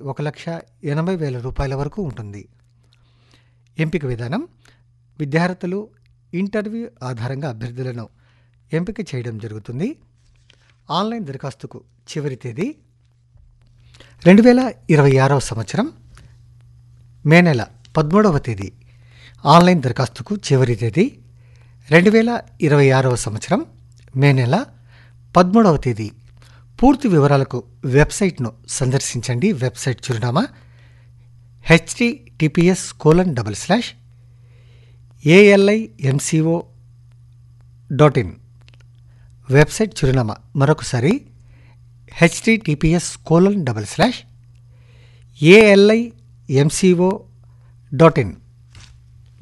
ఒక లక్ష ఎనభై వేల రూపాయల వరకు ఉంటుంది ఎంపిక విధానం విద్యార్థులు ఇంటర్వ్యూ ఆధారంగా అభ్యర్థులను ఎంపిక చేయడం జరుగుతుంది ఆన్లైన్ దరఖాస్తుకు చివరి తేదీ రెండు వేల ఇరవై ఆరవ సంవత్సరం మే నెల పదమూడవ తేదీ ఆన్లైన్ దరఖాస్తుకు చివరి తేదీ రెండు వేల ఇరవై ఆరవ సంవత్సరం మే నెల పదమూడవ తేదీ పూర్తి వివరాలకు వెబ్సైట్ను సందర్శించండి వెబ్సైట్ చిరునామా HTTPS colon double slash ALI MCO dot in website చిరునామా మరొకసారి HTTPS colon double slash ALI MCO dot in